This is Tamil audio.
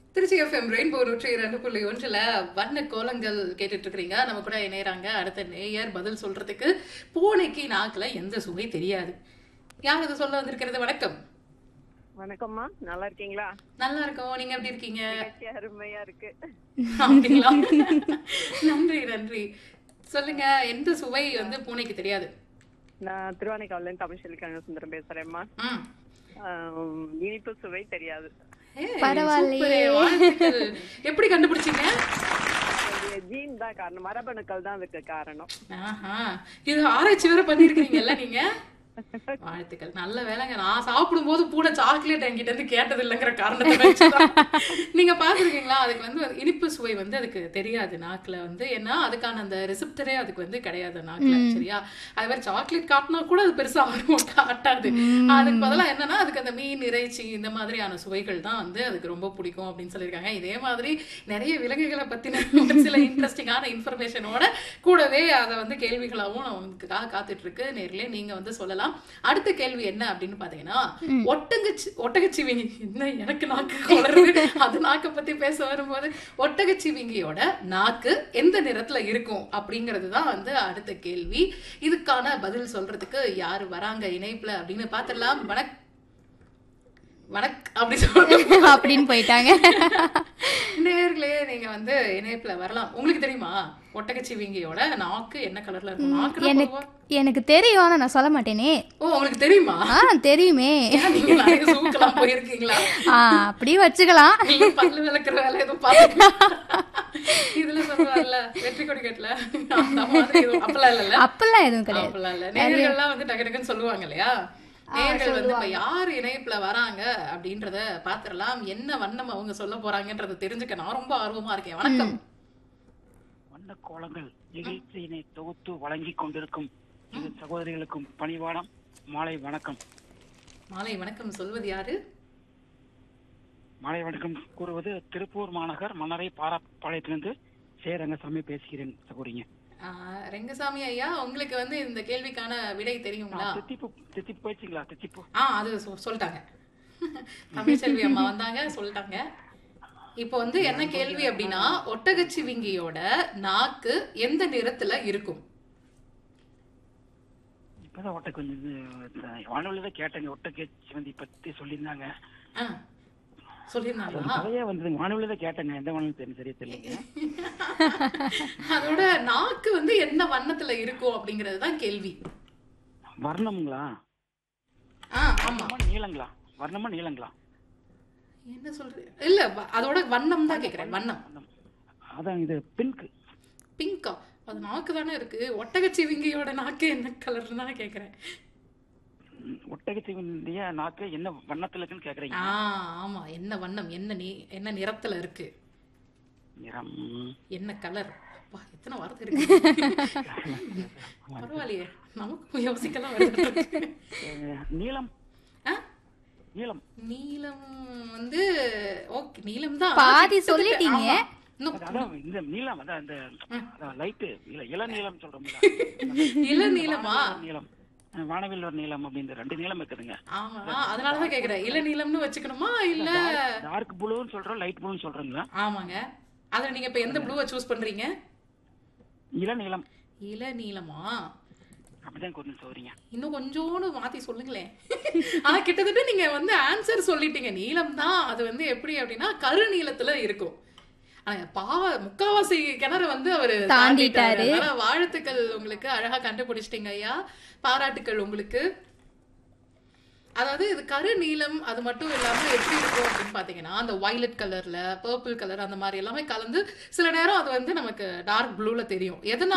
திருச்சி எஃப்எம் ரெயின்போ நூற்றி இரண்டு புள்ளி ஒன்றுல வண்ண கோலங்கள் கேட்டுட்டு இருக்கிறீங்க நம்ம கூட இணையறாங்க அடுத்த நேயர் பதில் சொல்றதுக்கு பூனைக்கு நாக்குல எந்த சுவை தெரியாது யார் இது சொல்ல வந்திருக்கிறது வணக்கம் வணக்கம்மா நல்லா இருக்கீங்களா நல்லா இருக்கோம் நீங்க எப்படி இருக்கீங்க நிகழ்ச்சி அருமையா இருக்கு அப்படிங்களா நன்றி நன்றி சொல்லுங்க எந்த சுவை வந்து பூனைக்கு தெரியாது நான் திருவானைக்காவில தமிழ் சொல்லிக்காங்க சுந்தரம் பேசுறேம்மா ம். ஆம், இனிப்பு சுவை தெரியாது ஏய், பரவாயில்லையே. சூப்பரே, வாழ்த்துக்கள். எப்படி கண்டுபிடிச்சீங்க ஜீன் தான் காரணம் மரபணுக்கள் தான் அதுக்கு காரணம் ஆஹா இது ஆராய்ச்சி வேற பண்ணிருக்கீங்கல்ல நீங்க வாழ்த்துக்கள் நல்ல வேலைங்க நான் சாப்பிடும்போது பூனை சாக்லேட் என்கிட்ட இருந்து கேட்டது இல்லைங்கிற காரணத்தை வச்சுதான். நீங்க பாத்துருக்கீங்களா அதுக்கு வந்து இனிப்பு சுவை வந்து அதுக்கு தெரியாது நாக்குல வந்து ஏன்னா அதுக்கான அந்த ரெசிப்டரே அதுக்கு வந்து கிடையாது நாக்குல சரியா அது மாதிரி சாக்லேட் காட்டினா கூட அது பெருசா ஆர்வம் காட்டாது அதுக்கு பதிலா என்னன்னா அதுக்கு அந்த மீன் இறைச்சி இந்த மாதிரியான சுவைகள் தான் வந்து அதுக்கு ரொம்ப பிடிக்கும் அப்படின்னு சொல்லியிருக்காங்க இதே மாதிரி நிறைய விலங்குகளை பத்தின ஒரு சில இன்ட்ரெஸ்டிங்கான இன்ஃபர்மேஷனோட கூடவே அதை வந்து கேள்விகளாகவும் நமக்காக காத்துட்டு இருக்கு நேர்லயே நீங்க வந்து சொல்லலாம் அடுத்த கேள்வி என்ன அப்படின்னு பாத்தீங்கன்னா ஒட்டகச்சி ஒட்டகச்சிவிங்கி என்ன எனக்கு நாக்கு வளருது அது நாக்கை பத்தி பேச வரும்போது ஒட்டகச்சிவிங்கியோட நாக்கு எந்த நிறத்துல இருக்கும் அப்படிங்கிறது தான் வந்து அடுத்த கேள்வி இதுக்கான பதில் சொல்றதுக்கு யாரு வராங்க இணைப்புல அப்படின்னு பாத்திரலாம் வணக் வணக் அப்படி சொல்லுங்க அப்படின்னு போயிட்டாங்க நேர்களே நீங்க வந்து இணைப்புல வரலாம் உங்களுக்கு தெரியுமா ஒட்டகச்சிவிங்கியோட நாக்கு என்ன கலர்ல இருக்கும் நாக்கு எனக்கு எனக்கு தெரியும் ஆனா நான் சொல்ல மாட்டேனே ஓ உங்களுக்கு தெரியுமா ஆ தெரியுமே ஏன் நீங்க நிறைய சூக்கெல்லாம் போயிருக்கீங்களா ஆ அப்படி வச்சுக்கலாம் இல்ல பல்லு விளக்குற வேலை எதுவும் பாத்தீங்களா இதுல சொல்லுவாங்கல்ல வெற்றி கொடி கட்டல அந்த மாதிரி எதுவும் அப்பெல்லாம் இல்லல்ல அப்பெல்லாம் எதுவும் கிடையாது அப்பெல்லாம் இல்ல நேர்கள்லாம் வந்து டக்கு டக்குன்னு சொல்லுவாங்க இல்லையா நேர்கள் வந்து இப்ப யார் இணைப்புல வராங்க அப்படின்றத பாத்திரலாம் என்ன வண்ணம் அவங்க சொல்ல போறாங்கன்றத தெரிஞ்சுக்க நான் ரொம்ப ஆர்வமா இருக்கேன் வணக்கம் வண்ண கோலங்கள் நிகழ்ச்சியினை தொகுத்து வழங்கிக் கொண்டிருக்கும் இரு சகோதரிகளுக்கும் பணிவானம் மாலை வணக்கம் மாலை வணக்கம் சொல்வது யாரு மாலை வணக்கம் கூறுவது திருப்பூர் மாநகர் மன்னரை பாராப்பாளையத்திலிருந்து சே ரங்கசாமி பேசுகிறேன் சகோதரிங்க ஆஹ் ரெங்கசாமி ஐயா உங்களுக்கு வந்து இந்த கேள்விக்கான விடை தெரியுங்களா தித்திப்பு தித்திப்பு போயிடுச்சுங்களா தித்திப்பு ஆ அது சொ- சொல்லிட்டாங்க தமிழ்ச்செல்வி அம்மா வந்தாங்க சொல்லிட்டாங்க இப்போ வந்து என்ன கேள்வி அப்படின்னா ஒட்டகச்சிவிங்கியோட நாக்கு எந்த நிறத்துல இருக்கும் இப்பதான் ஒட்ட கொஞ்சம் வானொலியில தான் கேட்டேங்க ஒட்டக்கே சிவந்தி பத்தி சொல்லியிருந்தாங்க ஆ, சொல்லியிருந்தாங்களா கதையே வந்து வானொலியில தான் கேட்டேங்க எந்த வானொலி தெரியும் சரியா தெரியல அதோட நாக்கு வந்து எந்த வண்ணத்துல இருக்கும் அப்படிங்கிறது தான் கேள்வி வர்ணமுங்களா ஆ ஆமா வர்ணமா நீளங்களா வர்ணமா நீளங்களா என்ன சொல்றீங்க இல்ல வ- அதோட வண்ணம் தான் கேக்குறேன் வண்ணம் வர்ணம். அதான் இது பிங்க் பிங்கா அது நாக்கு தானே இருக்கு ஒட்டகச்சிவிங்கியோட நாக்கு என்ன கலர்னு தான் கேக்குறேன் ஒட்டகத்தினுடைய நாக்கு என்ன வண்ணத்துல இருக்குன்னு கேக்குறீங்க ஆ ஆமா என்ன வண்ணம் என்ன நீ என்ன நிறத்துல இருக்கு நிறம் என்ன கலர் அப்பா எத்தனை வார்த்தை இருக்கு பரவாயில்லையே நமக்கும் யோசிக்கலாம் வருது அஹ், நீலம் ஆ? நீலம் நீலம் வந்து ஓகே நீலம் தான் பாதி சொல்லிட்டீங்க. இன்னும் அதான் இந்த நீலம் அதான் இந்த அதான் லைட்டு இல்ல இள நீலம் சொல்றோம்ல இள நீலமா நீலம் அஹ், வானவில் நீலம் அப்படின்னு ரெண்டு நீலம் இருக்குதுங்க ஆமா அதனாலதான் கேக்குறேன் இள நீலம்னு வச்சுக்கணுமா இல்ல டார்க் ப்ளூன்னு சொல்றோம் லைட் ப்ளூன்னு சொல்றீங்களா ஆமாங்க அதுல நீங்க இப்ப எந்த ப்ளூவை சூஸ் பண்றீங்க இள நீலம் இள நீலமா அப்படிதான் கொஞ்சம் சொல்றீங்க இன்னும் கொஞ்சோண்டு மாத்தி சொல்லுங்களேன் ஆனா கிட்டத்தட்ட நீங்க வந்து ஆன்சர் சொல்லிட்டீங்க நீலம் தான் அது வந்து எப்படி அப்படின்னா கரு நீளத்துல இருக்கும் ஆனா பாவ முக்காவாசி கிணறு வந்து அவரு தாண்டிட்டாரு தாண்டிட்டாரு. அதனால வாழ்த்துக்கள் உங்களுக்கு அழகா கண்டுபிடிச்சிட்டீங்க ஐயா பாராட்டுக்கள் உங்களுக்கு அதாவது இது கரு நீலம் அது மட்டும் இல்லாம எப்படி இருக்கும் அப்படின்னு பாத்தீங்கன்னா அந்த வயலட் கலர்ல பர்பிள் கலர் அந்த மாதிரி எல்லாமே கலந்து சில நேரம் அது வந்து நமக்கு டார்க் ப்ளூல தெரியும் எதனால